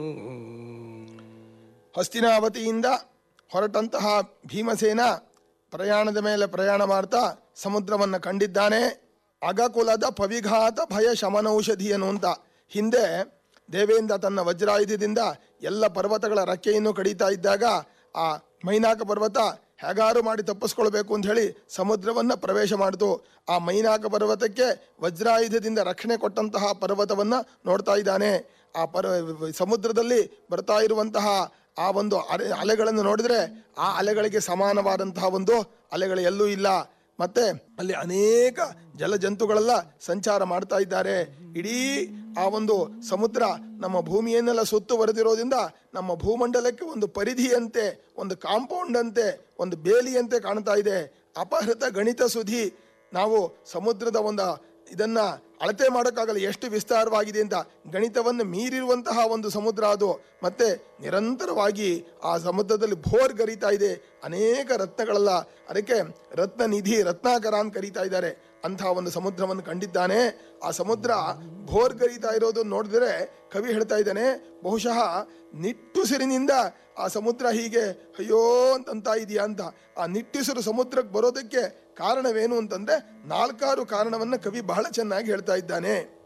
ಹಸ್ತಿನಾವತಿಯಿಂದ ಹೊರಟಂತಹ ಭೀಮಸೇನ ಪ್ರಯಾಣದ ಮೇಲೆ ಪ್ರಯಾಣ ಮಾಡ್ತಾ ಸಮುದ್ರವನ್ನು ಕಂಡಿದ್ದಾನೆ ಅಗಕುಲದ ಪವಿಘಾತ ಭಯ ಶಮನೌಷಧಿ ಅನ್ನುವಂತ ಹಿಂದೆ ದೇವೇಂದ್ರ ತನ್ನ ವಜ್ರಾಯುಧದಿಂದ ಎಲ್ಲ ಪರ್ವತಗಳ ರೆಕ್ಕೆಯನ್ನು ಕಡಿತಾ ಇದ್ದಾಗ ಆ ಮೈನಾಕ ಪರ್ವತ ಹೇಗಾರು ಮಾಡಿ ತಪ್ಪಿಸ್ಕೊಳ್ಬೇಕು ಅಂತ ಹೇಳಿ ಸಮುದ್ರವನ್ನ ಪ್ರವೇಶ ಮಾಡಿತು ಆ ಮೈನಾಕ ಪರ್ವತಕ್ಕೆ ವಜ್ರಾಯುಧದಿಂದ ರಕ್ಷಣೆ ಕೊಟ್ಟಂತಹ ಪರ್ವತವನ್ನ ನೋಡ್ತಾ ಇದ್ದಾನೆ ಆ ಪರ್ ಸಮುದ್ರದಲ್ಲಿ ಬರ್ತಾ ಇರುವಂತಹ ಆ ಒಂದು ಅಲೆ ಅಲೆಗಳನ್ನು ನೋಡಿದ್ರೆ ಆ ಅಲೆಗಳಿಗೆ ಸಮಾನವಾದಂತಹ ಒಂದು ಅಲೆಗಳು ಎಲ್ಲೂ ಇಲ್ಲ ಮತ್ತೆ ಅಲ್ಲಿ ಅನೇಕ ಜಲಜಂತುಗಳೆಲ್ಲ ಸಂಚಾರ ಮಾಡ್ತಾ ಇದ್ದಾರೆ ಇಡೀ ಆ ಒಂದು ಸಮುದ್ರ ನಮ್ಮ ಭೂಮಿಯನ್ನೆಲ್ಲ ಸುತ್ತುವರೆದಿರೋದ್ರಿಂದ ನಮ್ಮ ಭೂಮಂಡಲಕ್ಕೆ ಒಂದು ಪರಿಧಿಯಂತೆ ಒಂದು ಕಾಂಪೌಂಡ್ ಅಂತೆ ಒಂದು ಬೇಲಿಯಂತೆ ಕಾಣ್ತಾ ಇದೆ ಅಪಹೃತ ಗಣಿತ ಸುಧಿ ನಾವು ಸಮುದ್ರದ ಒಂದು ಇದನ್ನ ಅಳತೆ ಮಾಡೋಕ್ಕಾಗಲ್ಲ ಎಷ್ಟು ವಿಸ್ತಾರವಾಗಿದೆ ಅಂತ ಗಣಿತವನ್ನು ಮೀರಿರುವಂತಹ ಒಂದು ಸಮುದ್ರ ಅದು ಮತ್ತೆ ನಿರಂತರವಾಗಿ ಆ ಸಮುದ್ರದಲ್ಲಿ ಭೋರ್ ಗರಿತಾ ಇದೆ ಅನೇಕ ರತ್ನಗಳೆಲ್ಲ ಅದಕ್ಕೆ ರತ್ನ ನಿಧಿ ರತ್ನಾಕರ ಅಂತ ಕರೀತಾ ಇದ್ದಾರೆ ಅಂತಹ ಒಂದು ಸಮುದ್ರವನ್ನು ಕಂಡಿದ್ದಾನೆ ಆ ಸಮುದ್ರ ಭೋರ್ ಗರಿತಾ ಇರೋದು ನೋಡಿದ್ರೆ ಕವಿ ಹೇಳ್ತಾ ಇದ್ದಾನೆ ಬಹುಶಃ ನಿಟ್ಟುಸಿರಿನಿಂದ ಆ ಸಮುದ್ರ ಹೀಗೆ ಅಯ್ಯೋ ಅಂತಂತ ಇದೆಯಾ ಅಂತ ಆ ನಿಟ್ಟುಸಿರು ಸಮುದ್ರಕ್ಕೆ ಬರೋದಕ್ಕೆ ಕಾರಣವೇನು ಅಂತಂದ್ರೆ ನಾಲ್ಕಾರು ಕಾರಣವನ್ನ ಕವಿ ಬಹಳ ಚೆನ್ನಾಗಿ ಹೇಳ್ತಾ ಇದ್ದಾನೆ